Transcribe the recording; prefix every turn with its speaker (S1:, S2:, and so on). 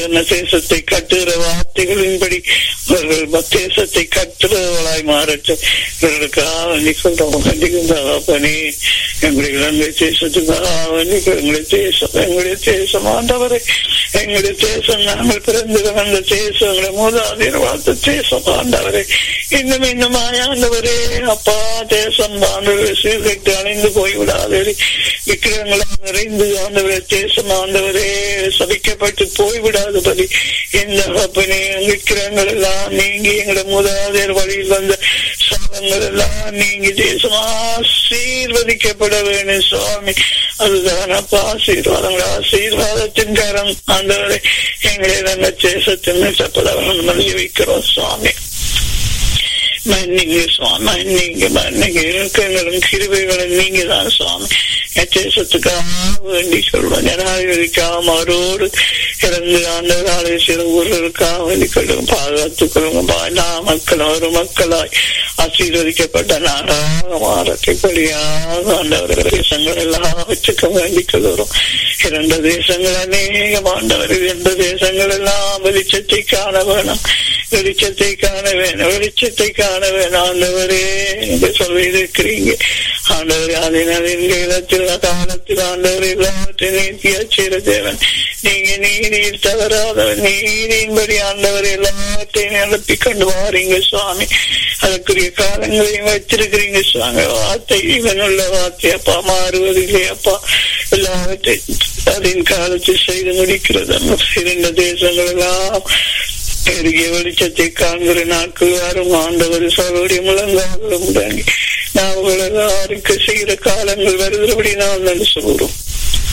S1: என்ன தேசத்தை கட்டுகிற வார்த்தைகளின்படி அவர்கள் தேசத்தை கட்டுறவர்களாய் மாறட்டும் இவர்களுக்காக நிற்கின்றோம் கண்டிக்கின்றப்பனே எங்களுடைய இலங்கை தேசத்துக்காக எங்களுடைய தேசம் எங்களுடைய தேசம் ஆண்டவரை எங்களுடைய தேசம் நாங்கள் பிறந்து வந்த தேசம் எங்களுடைய மூதாதையர் வாழ்த்த தேசம் ஆண்டவரை இன்னும் இன்னும் ஆண்டவரே அப்பா தேசம் ஆண்டவரை சீர்கட்டு அணைந்து போய்விடாதே விக்கிரங்களால் நிறைந்து ஆண்டவரே தேசம் ஆண்டவரே சபிக்கப்பட்டு போய்விடாதபடி இந்த அப்பனே விக்கிரங்கள் எல்லாம் நீங்கி எங்களோட மூதாதையர் வழியில் வந்த சாதங்கள் எல்லாம் நீங்கி தேசம் ஆசீர்வதிக்கப்பட வேணும் சுவாமி அதுதான் அப்பா ஆசீர்வாதங்கள் ஆசீர்வாதத்தின் கரம் ஆண்டவரை எங்களை நல்ல தேசத்தின் சப்பட மதிய வைக்கிறோம் சுவாமி மன்னிங்க சுவாமி மன்னிங்க மன்னிங்க இலக்கங்களும் கிருபைகளும் நீங்க தான் சுவாமி தேசத்துக்காக வேண்டி சொல்றோம் ஜனாதிபதிக்காக அவரோடு இறந்து ஆண்டவர் ஆலோசிக்கிற ஊர்களுக்காக வேண்டி கொள்ளுங்க பாதுகாத்துக் கொள்ளுங்க எல்லா மக்களும் ஒரு மக்களாய் ஆசீர்வதிக்கப்பட்ட நாடாக மாறக்கூடியாக ஆண்டவர் தேசங்கள் எல்லாம் வச்சுக்க வேண்டிக் கொள்கிறோம் இரண்டு தேசங்கள் அநேகம் ஆண்டவர் இரண்டு தேசங்கள் எல்லாம் வெளிச்சத்தை காண வேணும் வெளிச்சத்தை காண வேணும் வெளிச்சத்தை காண வேணும் ஆண்டவரே என்று சொல்லி இருக்கிறீங்க ஆண்டவர் அதனால் எங்க இடத்தில் காலத்தில் ஆண்டவர் எல்லாவற்றையும் நீத்தியா செய்த தேவன் நீங்க நீதியில் தவறாதவர் நீதியின்படி ஆண்டவர் எல்லாவற்றையும் நடத்தி கொண்டு வாரீங்க சுவாமி அதற்குரிய காலங்களையும் வச்சிருக்கிறீங்க சுவாமி வார்த்தை இவனுள்ள வார்த்தை அப்பா மாறுவதில்லை அப்பா எல்லாவற்றையும் அதன் காலத்தில் செய்து முடிக்கிறது இரண்டு தேசங்கள் எல்லாம் பெருகிய வெளிச்சத்தை காண்கிற நாட்கள் வரும் ஆண்டவர் சோழருடைய முழங்காலும் முடங்கி நான் உலகாருக்கு செய்கிற காலங்கள் வருகிறபடி நான் நன்றி சொல்கிறோம்